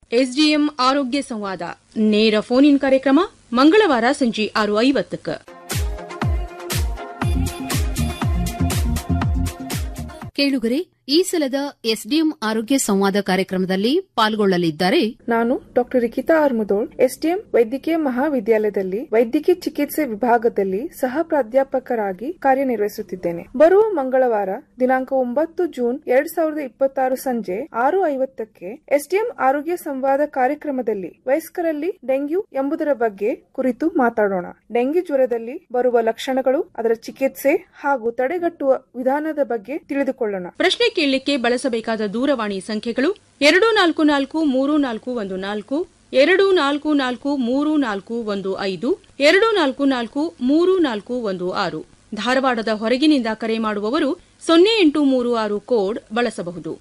SDM ಆರೋಗ್ಯ ಸಂವಾದ ನೇರ ಫೋನ್ ಇನ್ ಕಾರ್ಯಕ್ರಮ ಮಂಗಳವಾರ ಸಂಜೆ ಆರು ಐವತ್ತಕ್ಕೆ ಕೇಳುಗರೆ ಈ ಸಲದ ಎಸ್ಡಿಎಂ ಆರೋಗ್ಯ ಸಂವಾದ ಕಾರ್ಯಕ್ರಮದಲ್ಲಿ ಪಾಲ್ಗೊಳ್ಳಲಿದ್ದಾರೆ ನಾನು ಡಾಕ್ಟರ್ ರಿಕಿತಾ ಆರ್ಮುದೋಳ್ ಎಸ್ಡಿಎಂ ವೈದ್ಯಕೀಯ ಮಹಾವಿದ್ಯಾಲಯದಲ್ಲಿ ವೈದ್ಯಕೀಯ ಚಿಕಿತ್ಸೆ ವಿಭಾಗದಲ್ಲಿ ಸಹ ಪ್ರಾಧ್ಯಾಪಕರಾಗಿ ಕಾರ್ಯನಿರ್ವಹಿಸುತ್ತಿದ್ದೇನೆ ಬರುವ ಮಂಗಳವಾರ ದಿನಾಂಕ ಒಂಬತ್ತು ಜೂನ್ ಎರಡ್ ಸಾವಿರದ ಇಪ್ಪತ್ತಾರು ಸಂಜೆ ಆರು ಐವತ್ತಕ್ಕೆ ಎಸ್ಡಿಎಂ ಆರೋಗ್ಯ ಸಂವಾದ ಕಾರ್ಯಕ್ರಮದಲ್ಲಿ ವಯಸ್ಕರಲ್ಲಿ ಡೆಂಗ್ಯೂ ಎಂಬುದರ ಬಗ್ಗೆ ಕುರಿತು ಮಾತಾಡೋಣ ಡೆಂಗ್ಯೂ ಜ್ವರದಲ್ಲಿ ಬರುವ ಲಕ್ಷಣಗಳು ಅದರ ಚಿಕಿತ್ಸೆ ಹಾಗೂ ತಡೆಗಟ್ಟುವ ವಿಧಾನದ ಬಗ್ಗೆ ತಿಳಿದುಕೊಳ್ಳೋಣ ಪ್ರಶ್ನೆ ಕೇಳಲಿಕ್ಕೆ ಬಳಸಬೇಕಾದ ದೂರವಾಣಿ ಸಂಖ್ಯೆಗಳು ಎರಡು ನಾಲ್ಕು ನಾಲ್ಕು ಮೂರು ನಾಲ್ಕು ಒಂದು ನಾಲ್ಕು ಎರಡು ನಾಲ್ಕು ನಾಲ್ಕು ಮೂರು ನಾಲ್ಕು ಒಂದು ಐದು ಎರಡು ನಾಲ್ಕು ನಾಲ್ಕು ಮೂರು ನಾಲ್ಕು ಒಂದು ಆರು ಧಾರವಾಡದ ಹೊರಗಿನಿಂದ ಕರೆ ಮಾಡುವವರು ಸೊನ್ನೆ ಎಂಟು ಮೂರು ಆರು ಕೋಡ್ ಬಳಸಬಹುದು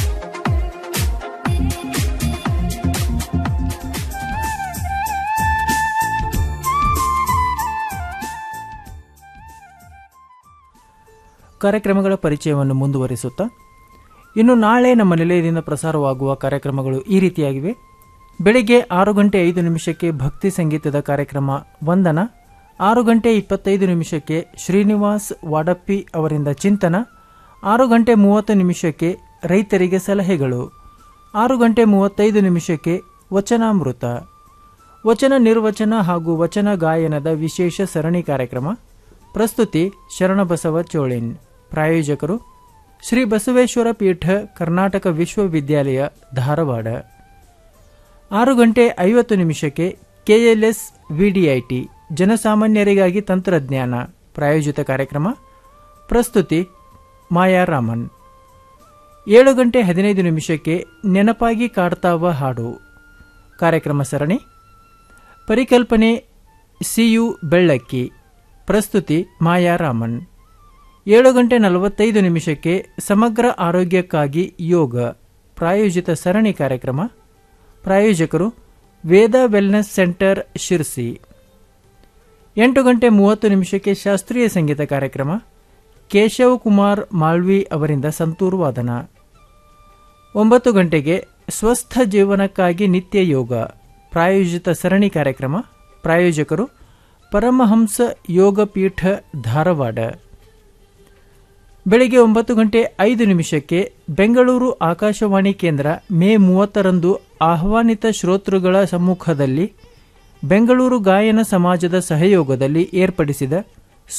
ಕಾರ್ಯಕ್ರಮಗಳ ಪರಿಚಯವನ್ನು ಮುಂದುವರಿಸುತ್ತಾ ಇನ್ನು ನಾಳೆ ನಮ್ಮ ನಿಲಯದಿಂದ ಪ್ರಸಾರವಾಗುವ ಕಾರ್ಯಕ್ರಮಗಳು ಈ ರೀತಿಯಾಗಿವೆ ಬೆಳಿಗ್ಗೆ ಆರು ಗಂಟೆ ಐದು ನಿಮಿಷಕ್ಕೆ ಭಕ್ತಿ ಸಂಗೀತದ ಕಾರ್ಯಕ್ರಮ ವಂದನ ಆರು ಗಂಟೆ ಇಪ್ಪತ್ತೈದು ನಿಮಿಷಕ್ಕೆ ಶ್ರೀನಿವಾಸ್ ವಾಡಪ್ಪಿ ಅವರಿಂದ ಚಿಂತನ ಆರು ಗಂಟೆ ಮೂವತ್ತು ನಿಮಿಷಕ್ಕೆ ರೈತರಿಗೆ ಸಲಹೆಗಳು ಆರು ಗಂಟೆ ಮೂವತ್ತೈದು ನಿಮಿಷಕ್ಕೆ ವಚನಾಮೃತ ವಚನ ನಿರ್ವಚನ ಹಾಗೂ ವಚನ ಗಾಯನದ ವಿಶೇಷ ಸರಣಿ ಕಾರ್ಯಕ್ರಮ ಪ್ರಸ್ತುತಿ ಶರಣಬಸವ ಚೋಳಿನ್ ಪ್ರಾಯೋಜಕರು ಶ್ರೀ ಬಸವೇಶ್ವರ ಪೀಠ ಕರ್ನಾಟಕ ವಿಶ್ವವಿದ್ಯಾಲಯ ಧಾರವಾಡ ಆರು ಗಂಟೆ ಐವತ್ತು ನಿಮಿಷಕ್ಕೆ ಕೆಎಲ್ಎಸ್ ವಿಡಿಐಟಿ ಜನಸಾಮಾನ್ಯರಿಗಾಗಿ ತಂತ್ರಜ್ಞಾನ ಪ್ರಾಯೋಜಿತ ಕಾರ್ಯಕ್ರಮ ಪ್ರಸ್ತುತಿ ಮಾಯಾ ರಾಮನ್ ಏಳು ಗಂಟೆ ಹದಿನೈದು ನಿಮಿಷಕ್ಕೆ ನೆನಪಾಗಿ ಕಾಡ್ತಾವ ಹಾಡು ಕಾರ್ಯಕ್ರಮ ಸರಣಿ ಪರಿಕಲ್ಪನೆ ಸಿಯು ಬೆಳ್ಳಕ್ಕಿ ಪ್ರಸ್ತುತಿ ಮಾಯಾ ರಾಮನ್ ಏಳು ಗಂಟೆ ನಲವತ್ತೈದು ನಿಮಿಷಕ್ಕೆ ಸಮಗ್ರ ಆರೋಗ್ಯಕ್ಕಾಗಿ ಯೋಗ ಪ್ರಾಯೋಜಿತ ಸರಣಿ ಕಾರ್ಯಕ್ರಮ ಪ್ರಾಯೋಜಕರು ವೇದ ವೆಲ್ನೆಸ್ ಸೆಂಟರ್ ಶಿರ್ಸಿ ಎಂಟು ಗಂಟೆ ಮೂವತ್ತು ನಿಮಿಷಕ್ಕೆ ಶಾಸ್ತ್ರೀಯ ಸಂಗೀತ ಕಾರ್ಯಕ್ರಮ ಕೇಶವ್ ಕುಮಾರ್ ಮಾಳ್ವಿ ಅವರಿಂದ ಸಂತೂರು ವಾದನ ಒಂಬತ್ತು ಗಂಟೆಗೆ ಸ್ವಸ್ಥ ಜೀವನಕ್ಕಾಗಿ ನಿತ್ಯ ಯೋಗ ಪ್ರಾಯೋಜಿತ ಸರಣಿ ಕಾರ್ಯಕ್ರಮ ಪ್ರಾಯೋಜಕರು ಪರಮಹಂಸ ಯೋಗ ಪೀಠ ಧಾರವಾಡ ಬೆಳಿಗ್ಗೆ ಒಂಬತ್ತು ಗಂಟೆ ಐದು ನಿಮಿಷಕ್ಕೆ ಬೆಂಗಳೂರು ಆಕಾಶವಾಣಿ ಕೇಂದ್ರ ಮೇ ಮೂವತ್ತರಂದು ಆಹ್ವಾನಿತ ಶ್ರೋತೃಗಳ ಸಮ್ಮುಖದಲ್ಲಿ ಬೆಂಗಳೂರು ಗಾಯನ ಸಮಾಜದ ಸಹಯೋಗದಲ್ಲಿ ಏರ್ಪಡಿಸಿದ